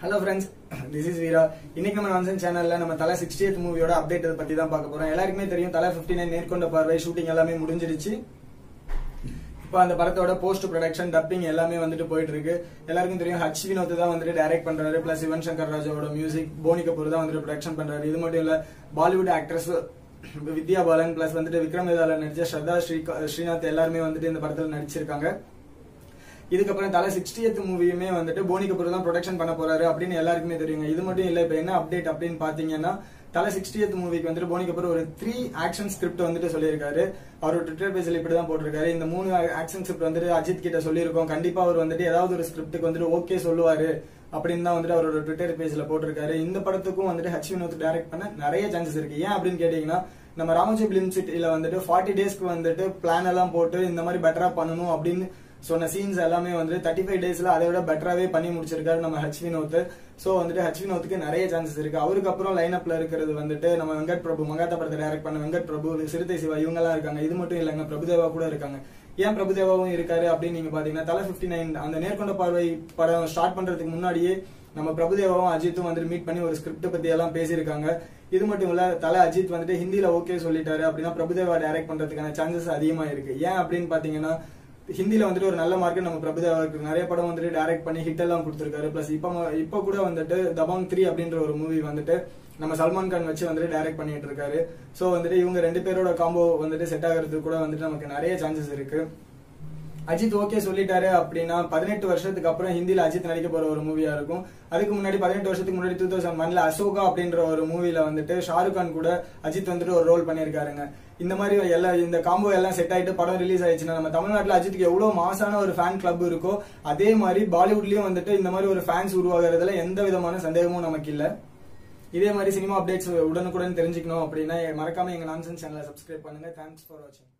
hello friends this is Veera இன்னைக்கு நம்ம nonsense சேனல்ல நம்ம தலை சிக்ஸ்டி எய்த் மூவியோட அப்டேட் பத்தி தான் பார்க்க போறோம் எல்லாருக்குமே தெரியும் தலை 59 நைன் நேர்கொண்ட பார்வை ஷூட்டிங் எல்லாமே முடிஞ்சிருச்சு இப்போ அந்த படத்தோட போஸ்ட் ப்ரொடக்ஷன் டப்பிங் எல்லாமே வந்துட்டு போயிட்டு இருக்கு எல்லாருக்கும் தெரியும் ஹச் வினோத் தான் வந்துட்டு டைரக்ட் பண்றாரு பிளஸ் யுவன் சங்கர் ராஜாவோட மியூசிக் போனி கபூர் தான் வந்துட்டு ப்ரொடக்ஷன் பண்றாரு இது மட்டும் இல்ல Bollywood actress Vidya Balan plus வந்துட்டு விக்ரம் வேதால நடிச்ச ஸ்ரத்தா ஸ்ரீ ஸ்ரீநாத் எல்லாருமே வந்துட்டு இந்த படத்துல நடிச்சிருக்காங்க இதுக்கப்புறம் தலை சிக்ஸ்டியத் மூவியுமே வந்துட்டு போனி கபூர் தான் ப்ரொடக்ஷன் பண்ண போறாரு அப்படின்னு எல்லாருக்குமே தெரியுங்க இது மட்டும் இல்ல இப்ப என்ன அப்டேட் அப்படின்னு பாத்தீங்கன்னா தலை சிக்ஸ்டியத் மூவிக்கு வந்துட்டு போனி கபூர் ஒரு த்ரீ ஆக்ஷன் ஸ்கிரிப்ட் வந்துட்டு சொல்லியிருக்காரு அவரோட ட்விட்டர் பேஜ்ல இப்படிதான் போட்டிருக்காரு இந்த மூணு ஆக்ஷன் ஸ்கிரிப்ட் வந்துட்டு அஜித் கிட்ட சொல்லியிருக்கோம் கண்டிப்பா அவர் வந்துட்டு ஏதாவது ஒரு ஸ்கிரிப்டுக்கு வந்துட்டு ஓகே சொல்லுவாரு அப்படின்னு தான் வந்துட்டு அவரோட ட்விட்டர் பேஜ்ல போட்டிருக்காரு இந்த படத்துக்கும் வந்துட்டு ஹச் வினோத் டைரக்ட் பண்ண நிறைய சான்சஸ் இருக்கு ஏன் அப்படின்னு கேட்டீங்கன்னா நம்ம ராமஜி பிலிம் சிட்டில வந்துட்டு ஃபார்ட்டி டேஸ்க்கு வந்துட்டு பிளான் எல்லாம் போட்டு இந்த மாதிரி பெட்டரா பண்ணணும் அப்படின்னு சொன்ன சீன்ஸ் எல்லாமே வந்து தேர்ட்டி ஃபைவ் டேஸ்ல அதை விட பெட்டராவே பண்ணி முடிச்சிருக்காரு நம்ம ஹச் வினோத் சோ வந்துட்டு ஹச் வினோத்துக்கு நிறைய சான்சஸ் இருக்கு அவருக்கு அப்புறம் லைன் அப்ல இருக்கிறது வந்துட்டு நம்ம வெங்கட் பிரபு மங்காத்தா படத்தை டைரக்ட் பண்ண வெங்கட் பிரபு சிறுத்தை சிவா இவங்க எல்லாம் இருக்காங்க இது மட்டும் இல்லைங்க பிரபுதேவா கூட இருக்காங்க ஏன் பிரபுதேவாவும் இருக்காரு அப்படின்னு நீங்க பாத்தீங்கன்னா தலை பிப்டி நைன் அந்த நேர்கொண்ட பார்வை படம் ஸ்டார்ட் பண்றதுக்கு முன்னாடியே நம்ம பிரபுதேவாவும் அஜித்தும் வந்துட்டு மீட் பண்ணி ஒரு ஸ்கிரிப்ட் பத்தி எல்லாம் பேசியிருக்காங்க இது மட்டும் இல்ல தலை அஜித் வந்துட்டு ஹிந்தில ஓகே சொல்லிட்டாரு அப்படின்னா பிரபுதேவா டைரக்ட் பண்றதுக்கான சான்சஸ் அதிகமா இருக்கு ஏன் அப்படின்னு பாத்தீங்கன்னா ஹிந்தில வந்துட்டு ஒரு நல்ல மார்க்கெட் நம்ம பிரபுதேவாவுக்கு நிறைய படம் வந்துட்டு டைரக்ட் பண்ணி ஹிட் எல்லாம் கொடுத்திருக்காரு பிளஸ் இப்போ இப்போ கூட வந்துட்டு தபாங் த்ரீ அப்படின்ற ஒரு மூவி வந்துட்டு நம்ம சல்மான் கான் வச்சு வந்துட்டு டைரக்ட் பண்ணிட்டு இருக்காரு சோ வந்துட்டு இவங்க ரெண்டு பேரோட காம்போ வந்துட்டு செட் ஆகிறதுக்கு கூட வந்துட்டு நமக்கு நிறைய சான்சஸ் இருக்கு அஜித் ஓகே சொல்லிட்டாரு அப்படின்னா பதினெட்டு வருஷத்துக்கு அப்புறம் ஹிந்தில அஜித் நடிக்க போற ஒரு மூவியா இருக்கும் அதுக்கு முன்னாடி பதினெட்டு வருஷத்துக்கு முன்னாடி டூ தௌசண்ட் ஒன்ல அசோகா அப்படின்ற ஒரு மூவில வந்துட்டு ஷாருக் கான் கூட அஜித் வந்துட்டு ஒரு ரோல் பண்ணியிருக்காருங்க இந்த மாதிரி எல்லா இந்த காம்போ எல்லாம் செட் ஆயிட்டு படம் ரிலீஸ் ஆயிடுச்சுன்னா நம்ம தமிழ்நாட்டுல அஜித்துக்கு எவ்வளவு மாசான ஒரு ஃபேன் கிளப் இருக்கோ அதே மாதிரி பாலிவுட்லயும் வந்துட்டு இந்த மாதிரி ஒரு ஃபேன்ஸ் உருவாகிறதுல எந்த விதமான சந்தேகமும் நமக்கு இல்ல இதே மாதிரி சினிமா அப்டேட்ஸ் உடனுக்குடன் தெரிஞ்சுக்கணும் அப்படின்னா மறக்காம எங்க நான்சன் சேனலை சப்ஸ்கிரைப் பண்ணுங்க தேங்க்ஸ் ஃபார் வாட்சிங்